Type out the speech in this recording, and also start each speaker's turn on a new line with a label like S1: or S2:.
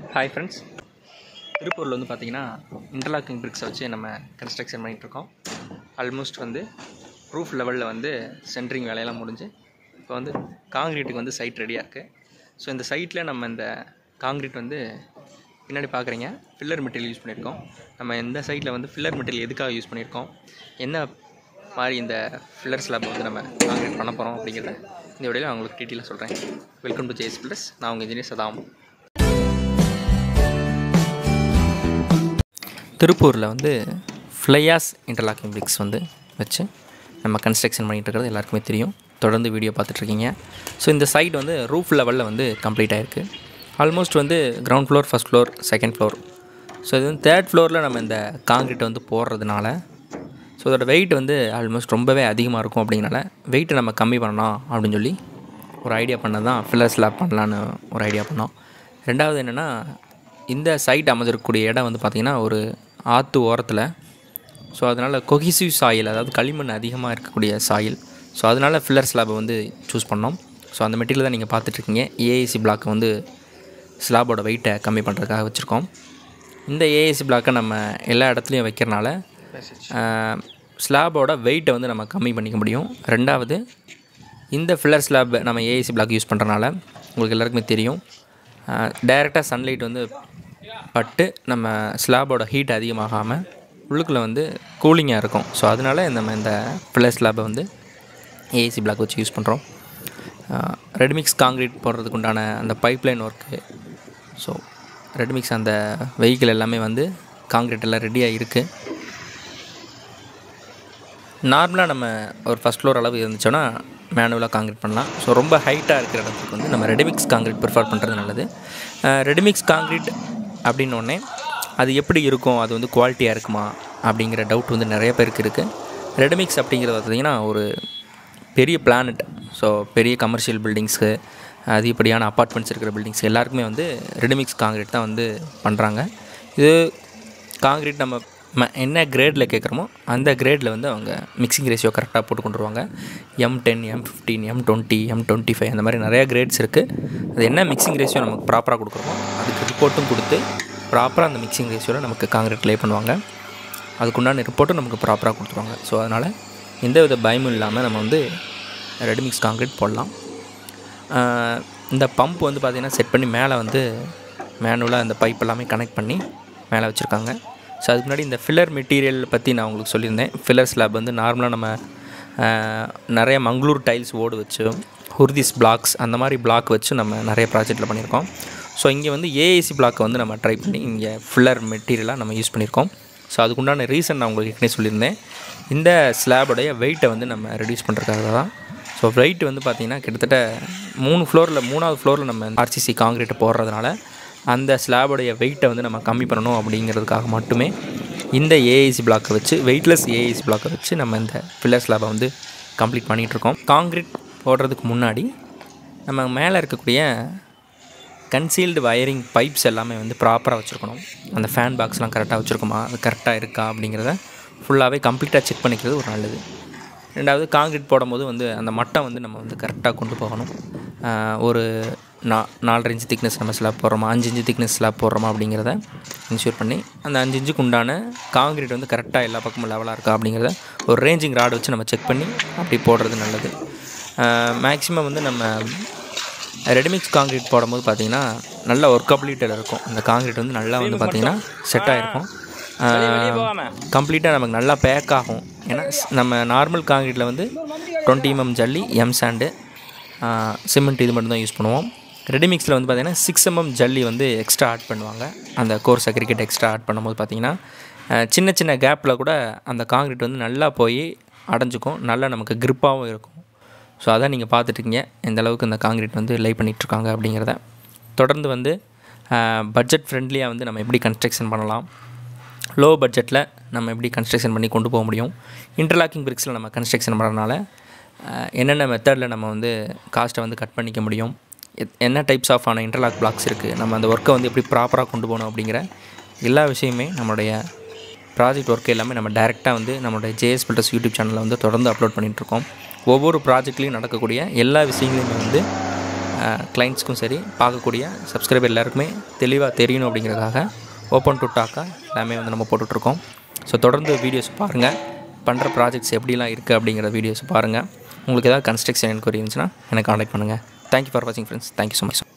S1: hi friends திருப்பூரில் வந்து பார்த்தீங்கன்னா இன்டர்லாக்கிங் பிரிக்ஸை வச்சு நம்ம கன்ஸ்ட்ரக்ஷன் பண்ணிகிட்ருக்கோம் ஆல்மோஸ்ட் வந்து ரூஃப் லெவலில் வந்து சென்ட்ரிங் வேலையெல்லாம் முடிஞ்சு இப்போ வந்து காங்க்ரீட்டுக்கு வந்து சைட் ரெடியாக இருக்குது ஸோ இந்த சைட்டில் நம்ம இந்த காங்க்ரீட் வந்து பின்னாடி பார்க்குறீங்க ஃபில்லர் மெட்டீரியல் யூஸ் பண்ணியிருக்கோம் நம்ம இந்த சைட்டில் வந்து ஃபில்லர் மெட்டீரியல் எதுக்காக யூஸ் பண்ணியிருக்கோம் என்ன மாதிரி இந்த ஃபில்லர் ஸ்லாப் வந்து நம்ம காங்க்ரீட் பண்ண போகிறோம் அப்படிங்கிறத இந்த வீடியோவில் நான் உங்களுக்கு டீட்டெயிலாக சொல்கிறேன் வெல்கம் டு ஜேஎஸ் பில்லர்ஸ் நான் உங்கள் இன்ஜினியர் சதாம் திருப்பூரில் வந்து ஃப்ளையாஸ் இன்டர்லாக்கிங் பிரிக்ஸ் வந்து வச்சு நம்ம கன்ஸ்ட்ரக்ஷன் பண்ணிகிட்டு இருக்கிறது எல்லாருக்குமே தெரியும் தொடர்ந்து வீடியோ பார்த்துட்ருக்கீங்க ஸோ இந்த சைட் வந்து ரூஃப் லெவலில் வந்து கம்ப்ளீட் ஆகிருக்கு ஆல்மோஸ்ட் வந்து ground floor first floor second floor so இது வந்து தேர்ட் ஃப்ளோரில் நம்ம இந்த காங்கிரீட் வந்து போடுறதுனால ஸோ அதோட வெயிட் வந்து ஆல்மோஸ்ட் ரொம்பவே அதிகமாக இருக்கும் அப்படிங்கிறனால வெயிட்டை நம்ம கம்மி பண்ணலாம் அப்படின்னு சொல்லி ஒரு ஐடியா பண்ணது தான் ஃபில்லர் ஸ்லாப் பண்ணலான்னு ஒரு ஐடியா பண்ணோம் ரெண்டாவது என்னென்னா இந்த சைட் அமைஞ்சிருக்கக்கூடிய இடம் வந்து பார்த்திங்கன்னா ஒரு ஆற்று ஓரத்தில் ஸோ அதனால் கொஹிசிவ் சாயில் அதாவது களிமண் அதிகமாக இருக்கக்கூடிய சாயில் ஸோ அதனால் ஃபில்லர் ஸ்லாபை வந்து சூஸ் பண்ணோம் ஸோ அந்த மெட்டீரியல் தான் நீங்கள் பார்த்துட்ருக்கீங்க ஏஐசி பிளாக்கை வந்து ஸ்லாபோட வெயிட்டை கம்மி பண்ணுறதுக்காக வச்சுருக்கோம் இந்த ஏஐசி பிளாக்கை நம்ம எல்லா இடத்துலையும் வைக்கிறனால ஸ்லாபோட வெயிட்டை வந்து நம்ம கம்மி பண்ணிக்க முடியும் ரெண்டாவது இந்த ஃபில்லர் ஸ்லாப் நம்ம ஏஐசி பிளாக் யூஸ் பண்ணுறனால உங்களுக்கு எல்லாருக்குமே தெரியும் டைரெக்டாக சன்லைட் வந்து பட்டு நம்ம ஸ்லாபோட ஹீட் அதிகமாகாமல் உள்ளுக்குள்ளே வந்து கூலிங்காக இருக்கும் ஸோ அதனால் நம்ம இந்த ஃபில்லர் ஸ்லாபை வந்து ஏசி பிளாக் வச்சு யூஸ் பண்ணுறோம் ரெடிமிக்ஸ் காங்க்ரீட் போடுறதுக்கு உண்டான அந்த பைப்லைன் ஒர்க்கு ஸோ ரெடிமிக்ஸ் அந்த வெஹிக்கிள் எல்லாமே வந்து காங்க்ரீட் எல்லாம் ரெடியாக இருக்குது நார்மலாக நம்ம ஒரு ஃபஸ்ட் ஃப்ளோர் அளவு இருந்துச்சோன்னா மேனுவலாக காங்க்ரீட் பண்ணலாம் ஸோ ரொம்ப ஹைட்டாக இருக்கிற இடத்துக்கு வந்து நம்ம ரெடிமிக்ஸ் காங்க்ரீட் ப்ரிஃபர் பண்ணுறது நல்லது ரெடிமிக்ஸ் காங்க்ரீட் அப்படின்னோடனே அது எப்படி இருக்கும் அது வந்து குவாலிட்டியாக இருக்குமா அப்படிங்கிற டவுட் வந்து நிறைய பேருக்கு இருக்குது ரெடிமிக்ஸ் அப்படிங்கிறது பார்த்திங்கன்னா ஒரு பெரிய பிளானட் ஸோ பெரிய கமர்ஷியல் பில்டிங்ஸு அதிகப்படியான அப்பார்ட்மெண்ட்ஸ் இருக்கிற பில்டிங்ஸ் எல்லாருக்குமே வந்து ரெடிமிக்ஸ் காங்க்ரீட் தான் வந்து பண்ணுறாங்க இது காங்க்ரீட் நம்ம ம என்ன கிரேடில் கேட்குறோமோ அந்த கிரேடில் வந்து அவங்க மிக்சிங் ரேஷியோ கரெக்டாக போட்டு கொண்டு வருவாங்க M ten M fifteen M twenty M twenty five அந்த மாதிரி நிறையா கிரேட்ஸ் இருக்குது அது என்ன மிக்சிங் ரேஷியோ நமக்கு ப்ராப்பராக கொடுக்குறோமோ அதுக்கு ரிப்போர்ட்டும் கொடுத்து ப்ராப்பராக அந்த மிக்சிங் ரேஷியோவில் நமக்கு காங்கிரீட் லே பண்ணுவாங்க அதுக்குண்டான ரிப்போர்ட்டும் நமக்கு ப்ராப்பராக கொடுத்துருவாங்க ஸோ அதனால் எந்த வித பயமும் இல்லாமல் நம்ம வந்து ரெடிமிக்ஸ் காங்கிரீட் போடலாம் இந்த பம்ப் வந்து பார்த்திங்கன்னா செட் பண்ணி மேலே வந்து மேனுவலாக அந்த பைப் எல்லாமே கனெக்ட் பண்ணி மேலே வச்சுருக்காங்க ஸோ அதுக்கு முன்னாடி இந்த ஃபில்லர் மெட்டீரியல் பற்றி நான் உங்களுக்கு சொல்லியிருந்தேன் ஃபில்லர் ஸ்லாப் வந்து நார்மலாக நம்ம நிறைய மங்களூர் டைல்ஸ் ஓடு வச்சு ஹுர்திஸ் பிளாக்ஸ் அந்த மாதிரி பிளாக் வச்சு நம்ம நிறைய ப்ராஜெக்டில் பண்ணியிருக்கோம் ஸோ இங்கே வந்து ஏஏசி பிளாக்கை வந்து நம்ம ட்ரை பண்ணி இங்கே ஃபில்லர் மெட்டீரியலாக நம்ம யூஸ் பண்ணியிருக்கோம் ஸோ அதுக்குண்டான ரீசன் நான் உங்களுக்கு ஏற்கனவே சொல்லியிருந்தேன் இந்த ஸ்லாபோடைய வெயிட்டை வந்து நம்ம ரெடியூஸ் பண்ணுறதுக்காக தான் ஸோ வெயிட் வந்து பார்த்திங்கன்னா கிட்டத்தட்ட மூணு ஃப்ளோரில் மூணாவது ஃப்ளோரில் நம்ம ஆர்சிசி காங்கிரீட்டை போடுறதுனால அந்த ஸ்லாபோடைய வெயிட்டை வந்து நம்ம கம்மி பண்ணணும் அப்படிங்கிறதுக்காக மட்டுமே இந்த ஏஐசி பிளாக்கை வச்சு வெயிட்லெஸ் ஏஐசி பிளாக்கை வச்சு நம்ம இந்த ஃபில்லர் ஸ்லாபை வந்து கம்ப்ளீட் பண்ணிகிட்ருக்கோம் காங்க்ரீட் போடுறதுக்கு முன்னாடி நம்ம மேலே இருக்கக்கூடிய கன்சீல்டு வயரிங் பைப்ஸ் எல்லாமே வந்து ப்ராப்பராக வச்சுருக்கணும் அந்த ஃபேன் பாக்ஸ்லாம் கரெக்டாக வச்சுருக்கோமா அது கரெக்டாக இருக்கா அப்படிங்கிறத ஃபுல்லாகவே கம்ப்ளீட்டாக செக் பண்ணிக்கிறது ஒரு நல்லது ரெண்டாவது காங்கிரீட் போடும்போது வந்து அந்த மட்டம் வந்து நம்ம வந்து கரெக்டாக கொண்டு போகணும் ஒரு நா நாலரை இன்ச்சு திக்னஸ் நம்ம ஸ்லாப் போடுறோமா அஞ்சு இன்ச்சு திக்னஸ் ஸ்லாப் போடுறோமா அப்படிங்கிறத இன்ஷூர் பண்ணி அந்த அஞ்சு இன்ச்சுக்கு உண்டான காங்கிரீட் வந்து கரெக்டாக எல்லா பக்கமும் லெவலாக இருக்கா அப்படிங்கிறத ஒரு ரேஞ்சிங் ராடு வச்சு நம்ம செக் பண்ணி அப்படி போடுறது நல்லது மேக்ஸிமம் வந்து நம்ம ரெடிமிக்ஸ் காங்கிரீட் போடும்போது பார்த்திங்கன்னா நல்ல ஒர்க்கபிலிட்டியில் இருக்கும் அந்த காங்கிரீட் வந்து நல்லா வந்து பார்த்திங்கன்னா செட் ஆகிருக்கும் கம்ப்ளீட்டாக நமக்கு நல்லா பேக் ஆகும் ஏன்னா நம்ம நார்மல் காங்கிரீட்டில் வந்து டுவெண்ட்டி எம்எம் ஜல்லி எம் சாண்டு சிமெண்ட் இது மட்டும் தான் யூஸ் பண்ணுவோம் ரெடிமிக்ஸில் வந்து பார்த்திங்கன்னா சிக்ஸ் எம்எம் ஜல்லி வந்து எக்ஸ்ட்ரா ஆட் பண்ணுவாங்க அந்த கோர்ஸ் அக்ரிகேட் எக்ஸ்ட்ரா ஆட் பண்ணும்போது பார்த்திங்கன்னா சின்ன சின்ன கேப்பில் கூட அந்த காங்கிரீட் வந்து நல்லா போய் அடைஞ்சிக்கும் நல்லா நமக்கு க்ரிப்பாகவும் இருக்கும் ஸோ அதான் நீங்கள் பார்த்துட்ருக்கீங்க எந்த அளவுக்கு இந்த காங்கிரீட் வந்து லை பண்ணிகிட்ருக்காங்க அப்படிங்கிறத தொடர்ந்து வந்து பட்ஜெட் ஃப்ரெண்ட்லியாக வந்து நம்ம எப்படி கன்ஸ்ட்ரக்ஷன் பண்ணலாம் லோ பட்ஜெட்டில் நம்ம எப்படி கன்ஸ்ட்ரக்ஷன் பண்ணி கொண்டு போக முடியும் இன்டர்லாக்கிங் பிரிக்ஸில் நம்ம கன்ஸ்ட்ரக்ஷன் பண்ணுறதுனால என்னென்ன மெத்தடில் நம்ம வந்து காஸ்ட்டை வந்து கட் பண்ணிக்க முடியும் என்ன டைப்ஸ் ஆஃப் ஆன இன்டர்லாக் பிளாக்ஸ் இருக்குது நம்ம அந்த ஒர்க்கை வந்து எப்படி ப்ராப்பராக கொண்டு போகணும் அப்படிங்கிற எல்லா விஷயமே நம்மளுடைய ப்ராஜெக்ட் ஒர்க் எல்லாமே நம்ம டேரெக்டாக வந்து நம்மளுடைய ஜேஎஸ் பில்டர்ஸ் யூடியூப் சேனலில் வந்து தொடர்ந்து அப்லோட் பண்ணிகிட்ருக்கோம் ஒவ்வொரு ப்ராஜெக்ட்லேயும் நடக்கக்கூடிய எல்லா விஷயங்களையுமே வந்து கிளைண்ட்ஸ்க்கும் சரி பார்க்கக்கூடிய சப்ஸ்கிரைபர் எல்லாருக்குமே தெளிவாக தெரியணும் அப்படிங்கிறதுக்காக ஓப்பன் டு டாக்காக எல்லாமே வந்து நம்ம போட்டுட்ருக்கோம் ஸோ தொடர்ந்து வீடியோஸ் பாருங்கள் பண்ணுற ப்ராஜெக்ட்ஸ் எப்படிலாம் இருக்குது அப்படிங்கிற வீடியோஸ் பாருங்கள் உங்களுக்கு ஏதாவது கன்ஸ்ட்ரக்ஷன் என்கொயரி இருந்துச்சுன்னா எனக்கு காண்டாக்ட் பண்ணுங்கள் தேங்க்யூ ஃபார் வாட்சிங் ஃப்ரெண்ட்ஸ் தேங்க்யூ ஸோ மச்